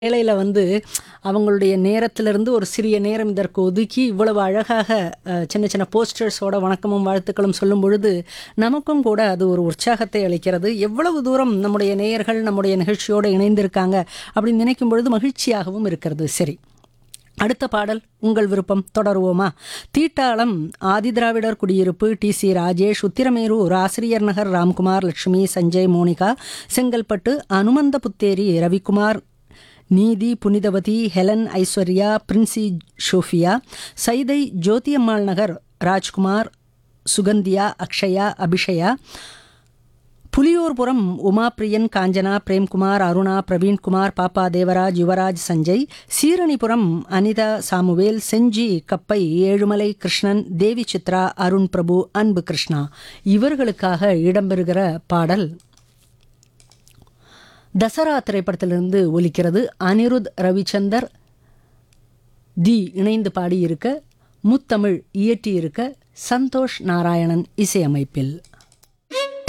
வேளையில வந்து அவங்களுடைய நேரத்திலிருந்து ஒரு சிறிய நேரம் இதற்கு ஒதுக்கி இவ்வளவு அழகாக அஹ், சின்ன சின்ன போஸ்டர்ஸோட வணக்கமும் வாழ்த்துக்களும் சொல்லும் பொழுது நமக்கும் கூட அது ஒரு உற்சாகத்தை அளிக்கிறது எவ்வளவு தூரம் நம்முடைய நேயர்கள் நம்முடைய நிகழ்ச்சியோடு இணைந்திருக்காங்க அப்படின்னு நினைக்கும் பொழுது மகிழ்ச்சியாகவும் இருக்கிறது சரி அடுத்த பாடல் உங்கள் விருப்பம் தொடருவோமா தீட்டாளம் ஆதிதிராவிடர் குடியிருப்பு D C Rajesh Uthiramerur Asiriyar Nagar Ramkumar Lakshmi Sanjay Monica Chengalpattu Hanumantha Putheri Ravikumar Neethi Punithavathi Helen Aishwarya Princy Sophia Saidai Jothiammal Nagar Rajkumar Suganthiya Akshaya Abhishaya Puliyurpuram Umapriyan Kanchana Premkumar Aruna Praveenkumar Pappa Devaraj Yuvaraj Sanjay Seeranipuram Anitha Samuel Gingee Kappai Ezhumalai Krishnan தேவி சித்ரா அருண் பிரபு அன்பு கிருஷ்ணா இவர்களுக்காக இடம்பெறுகிற பாடல் தசரா திரைப்படத்திலிருந்து ஒலிக்கிறது அனிருத் ரவிச்சந்தர் தி இணைந்து பாடியிருக்க முத்தமிழ் இயற்றியிருக்க சந்தோஷ் நாராயணன் இசையமைப்பில்